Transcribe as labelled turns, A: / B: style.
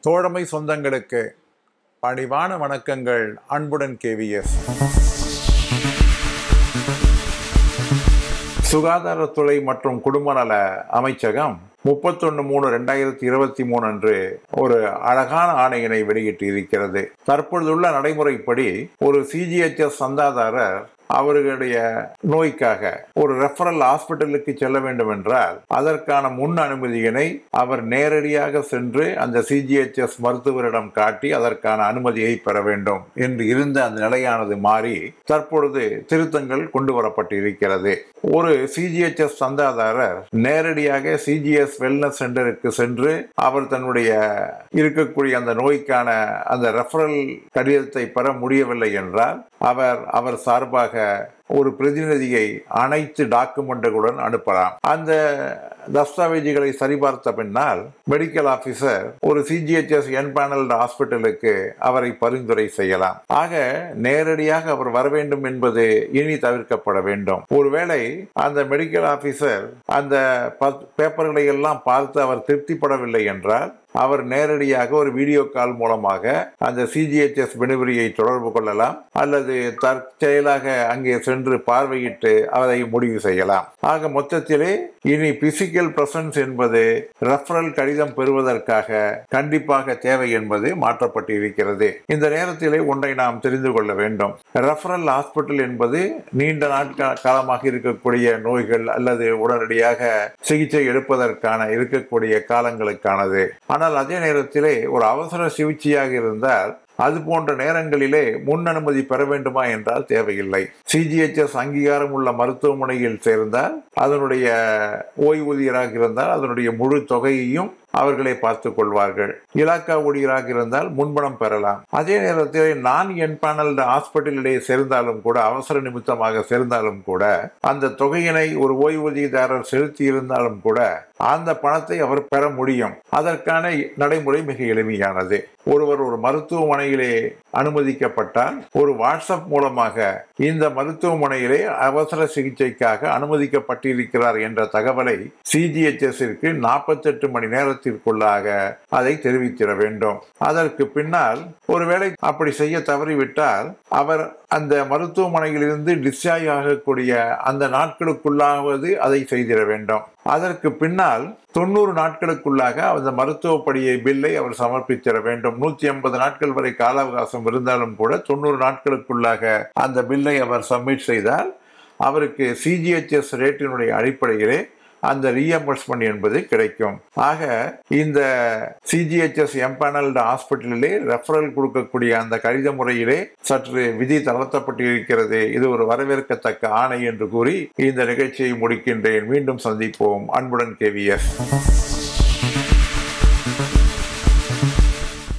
A: தோழமை சொந்தங்களுக்கு பணிவான வணக்கங்கள் அன்புடன் கேவிஎஸ் சுகாதாரத்துறை மற்றும் குடும்ப நல அமைச்சகம் முப்பத்தொன்னு மூணு ரெண்டாயிரத்தி இருபத்தி மூணு அன்று ஒரு அழகான ஆணையினை வெளியிட்டு இருக்கிறது தற்பொழுதுள்ள நடைமுறைப்படி ஒரு சிஜிஹெச்எஸ் சந்தாதாரர் அவர்களுடைய நோய்க்காக ஒரு ரெஃபரல் ஹாஸ்பிட்டலுக்கு செல்ல வேண்டும் என்றால் அதற்கான முன் அனுமதியினை அவர் நேரடியாக சென்று அந்த சிஜிஹெச்எஸ் மருத்துவரிடம் காட்டி அதற்கான அனுமதியை பெற வேண்டும் என்று இருந்த அந்த நிலையானது மாறி தற்பொழுது திருத்தங்கள் கொண்டு வரப்பட்டு இருக்கிறது ஒரு சிஜிஹெச்எஸ் சந்தாதாரர் நேரடியாக சிஜிஎஸ் வெல்னஸ் சென்டருக்கு சென்று அவர் தன்னுடைய இருக்கக்கூடிய அந்த நோய்க்கான அந்த ரெஃபரல் கடிதத்தை பெற முடியவில்லை என்றால் அவர் அவர் சார்பாக ஒரு பிரதிநிதியை அனைத்து டாக்குமெண்ட்டுகளுடன் அனுப்பலாம் அந்த தஸ்தாவேஜுகளை சரிபார்த்த பின்னால் மெடிக்கல் ஆபீசர் ஒரு சிஜிஹெச்எஸ் என் பேனல் ஹாஸ்பிட்டலுக்கு அவரை பரிந்துரை செய்யலாம் ஆக நேரடியாக அவர் வர வேண்டும் என்பது இனி தவிர்க்கப்பட வேண்டும் ஒருவேளை அந்த மெடிக்கல் ஆபீசர் அந்த பேப்பர்களை எல்லாம் பார்த்து அவர் திருப்திப்படவில்லை என்றால் அவர் நேரடியாக ஒரு வீடியோ கால் மூலமாக அந்த சிஜிஹெச்எஸ் பெனிவரியை தொடர்பு கொள்ளலாம் அல்லது தற்செயலாக அங்கே சென்று பார்வையிட்டு அதை முடிவு செய்யலாம் ஆக மொத்தத்திலே இனி பிசிக்கல் பிரசன்ஸ் என்பது ரெஃபரல் கடிதம் பெறுவதற்காக கண்டிப்பாக தேவை என்பது மாற்றப்பட்டு இருக்கிறது இந்த நேரத்திலே ஒன்றை நாம் தெரிந்து கொள்ள வேண்டும் ரெஃபரல் ஹாஸ்பிட்டல் என்பது நீண்ட நாட்கள் காலமாக இருக்கக்கூடிய நோய்கள் அல்லது உடனடியாக சிகிச்சை எடுப்பதற்கான இருக்கக்கூடிய காலங்களுக்கானது ஆனால் அதே நேரத்திலே ஒரு அவசர சிகிச்சையாக இருந்தால் அது போன்ற நேரங்களிலே முன் அனுமதி பெற வேண்டுமா என்றால் தேவையில்லை சிஜிஹெச்எஸ் அங்கீகாரம் உள்ள மருத்துவமனையில் சேர்ந்தால் அதனுடைய ஓய்வூதியராக இருந்தால் அதனுடைய முழு தொகையையும் அவர்களை பார்த்துக் கொள்வார்கள் இலாக்கா ஊழியராக இருந்தால் முன்பணம் பெறலாம் அதே நேரத்தில் நான் என் பேனல் ஹாஸ்பிட்டலிலே சேர்ந்தாலும் கூட அவசர நிமித்தமாக சேர்ந்தாலும் கூட அந்த தொகையினை ஒரு ஓய்வூதியதாரர் செலுத்தி இருந்தாலும் கூட அந்த பணத்தை அவர் பெற முடியும் அதற்கான நடைமுறை மிக எளிமையானது ஒருவர் ஒரு மருத்துவமனையிலே அனுமதிக்கப்பட்டால் ஒரு வாட்ஸ்அப் மூலமாக இந்த மருத்துவமனையிலே அவசர சிகிச்சைக்காக அனுமதிக்கப்பட்டிருக்கிறார் என்ற தகவலை சிஜிஹெச்எஸ்ஸிற்கு நாற்பத்தெட்டு மணி நேரத்திற்குள்ளாக அதை தெரிவித்திட வேண்டும் அதற்கு பின்னால் ஒருவேளை அப்படி செய்ய தவறிவிட்டால் அவர் அந்த மருத்துவமனையிலிருந்து டிஸ்சார்ஜ் ஆகக்கூடிய அந்த நாட்களுக்குள்ளாவது அதை செய்திட வேண்டும் அதற்கு பின்னால் தொண்ணூறு நாட்களுக்குள்ளாக அந்த மருத்துவ படியை பில்லை அவர் சமர்ப்பித்திட வேண்டும் நூத்தி ஐம்பது நாட்கள் வரை கால அவகாசம் இருந்தாலும் கூட தொண்ணூறு நாட்களுக்குள்ளாக அந்த பில்லை அவர் சப்மிட் செய்தால் அவருக்கு சிஜிஹெச்எஸ் ரேட்டினுடைய அடிப்படையிலே அந்த ரீஎம்பர்ஸ்மெண்ட் என்பது கிடைக்கும் ஆக இந்த சிஜிஹெச்எஸ் எம்பேனல்டு ஹாஸ்பிட்டலிலே ரெஃபரல் கொடுக்கக்கூடிய அந்த கடித முறையிலே சற்று விதி தளர்த்தப்பட்டிருக்கிறது இது ஒரு வரவேற்கத்தக்க ஆணை என்று கூறி இந்த நிகழ்ச்சியை முடிக்கின்றேன் மீண்டும் சந்திப்போம் அன்புடன் கேவிஎஸ்